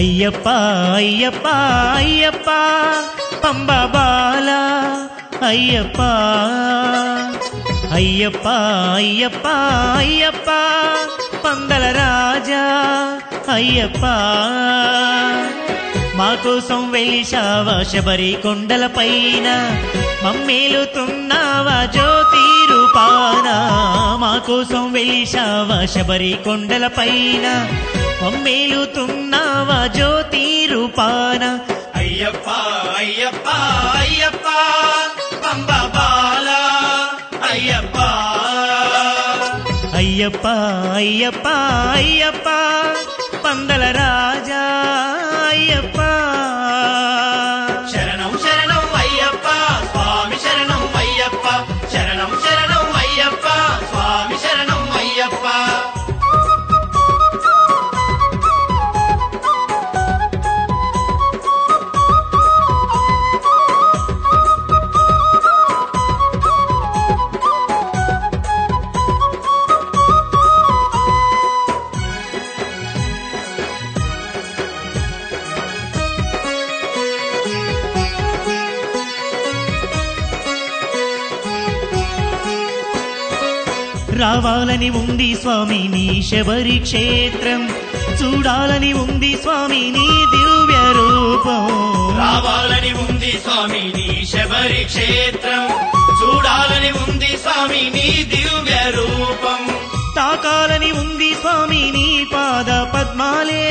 అయ్యప్ప అయ్యప్ప అయ్యప్ప పంబ బాల అయ్యప్ప అయ్యప్ప అయ్యప్ప అయ్యప్ప పందల రాజా అయ్యప్ప మా కోసం వెలిశావా శబరి కొండల పైన మమ్మేలుతున్నావా జ్యోతి రూపాన మా కోసం వెలిశావా శబరి కొండల పైన మమ్మేలుతున్నావా జ్యోతి రూపాన అయ్యప్ప అయ్యప్ప అయ్యప్ప పంబ బాల అయ్యప్ప అయ్యప్ప అయ్యప్ప అయ్యప్ప పందల రాజా అయ్యప్ప శరణం శరణం అయ్యప్ప స్వామి శరణం అయ్యప్ప శరణం శరణం అయ్యప్ప స్వామి శరణం అయ్యప్ప రావాలని ఉంది స్వామి నీ శబరి క్షేత్రం చూడాలని ఉంది స్వామి నీ దివ్య రూపం రావాలని ఉంది స్వామి నీ శబరి క్షేత్రం చూడాలని ఉంది స్వామి నీ దివ్య రూపం తాకాలని ఉంది స్వామి నీ పాద పద్మాలే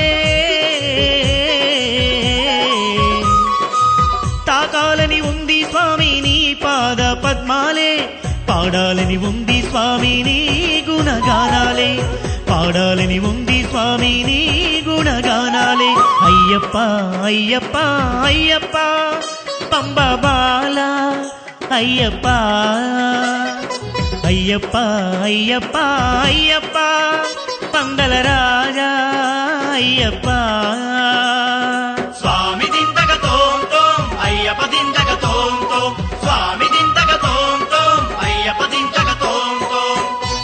తాకాలని ఉంది స్వామి నీ పాద పద్మాలే పాడాలని ఉంది స్వామి నీ గుణగానాలే పాడాలని ఉంది స్వామి నీ గుణగానాలే అయ్యప్ప అయ్యప్ప అయ్యప్ప పంబ బాల అయ్యప్ప అయ్యప్ప అయ్యప్ప అయ్యప్ప పందల రాజా అయ్యప్ప స్వామి దింతక తోం తోం అయ్యప్ప దింతక తోం తోం స్వామి దింతక తోం తోం అయ్యప్ప దింతక తోం తోం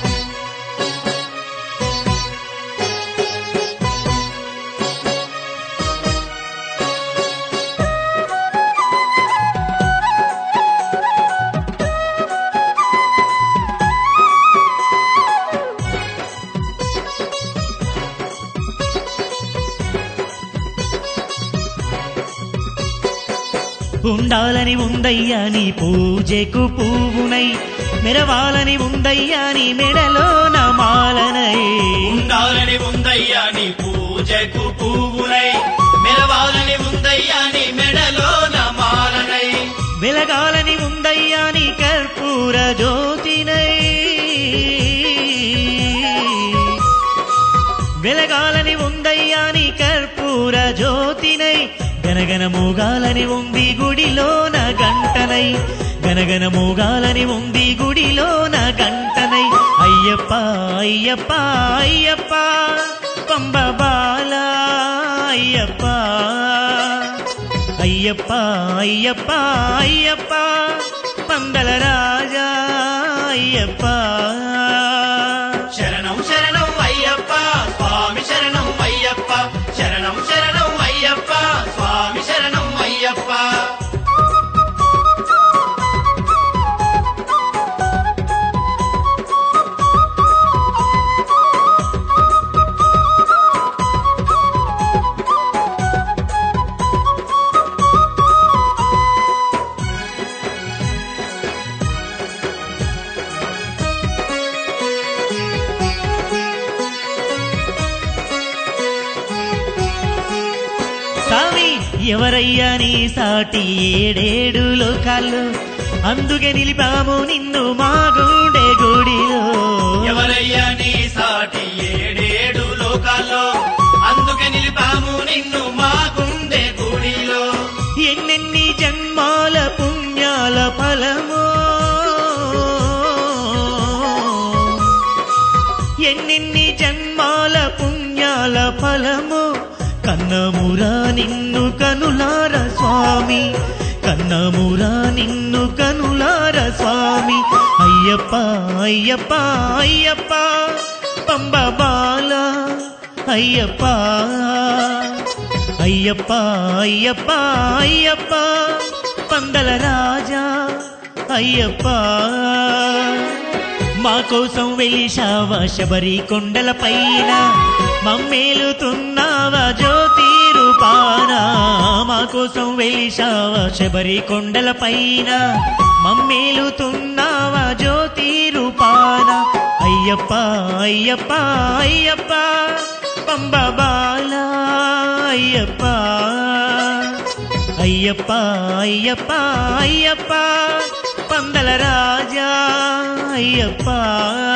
ఉండాలని ఉందయ్యా నీ పూజకు పువ్వునై మెరవాలని ఉందయ్యా నీ మెడలో మాలనై ఉండాలని ఉందయ్యా నీ పూజకు పువ్వునై మెరవాలని ఉందయ్యా నీ మెడలో నమాలనై వెలగాలని ఉందయ్యా నీ కర్పూర జ్యోతినై వెలగాలని ఉందయ్యా నీ కర్పూర జ్యోతినై గనగన మూగాలని ఉంది గుడిలోన గంటనై గనగన మూగాలని ఉంది గుడిలోన గంటనై అయ్యప్ప అయ్యప్ప అయ్యప్ప పంబ బాల అయ్యప్ప అయ్యప్ప అయ్యప్ప అయ్యప్ప పందల రాజా అయ్యప్ప శరణం శరణం అయ్యప్ప స్వామి శరణం అయ్యప్ప శరణం శరణం అయ్యప్ప స్వామి శరణం అయ్యప్ప స్వామి ఎవరయ్యా నీ సాటి ఏడేడు లోకాల్లో అందుకే నిలిపాము నిన్ను మా గుండె గుడిలో ఎవరయ్యా నీ సాటి ఏడేడు లోకాల్లో అందుకే నిలిపాము నిన్ను మా గుండె గుడిలో ఎన్నెన్ని జన్మాల పుణ్యాల ఫలమో ఎన్నెన్ని జన్మాల పుణ్యాల ఫలము కన్నమురా నిన్ను కనులార స్వామి కన్నమురా నిన్ను కనులార స్వామి అయ్యప్ప అయ్యప్ప అయ్యప్ప పంబ బాల అయ్యప్ప అయ్యప్ప అయ్యప్ప అయ్యప్ప పందల రాజా అయ్యప్ప మా కోసం వెలిశావా శబరి కొండల పైన మమ్మేలుతున్నావా జ్యోతి రూపాన మా కోసం వెలిశావా శబరి కొండల పైన మమ్మేలుతున్నావా జ్యోతి రూపాన అయ్యప్ప అయ్యప్ప అయ్యప్ప పంబ బాల అయ్యప్ప అయ్యప్ప అయ్యప్ప అయ్యప్ప పందల రాజా అయ్యప్ప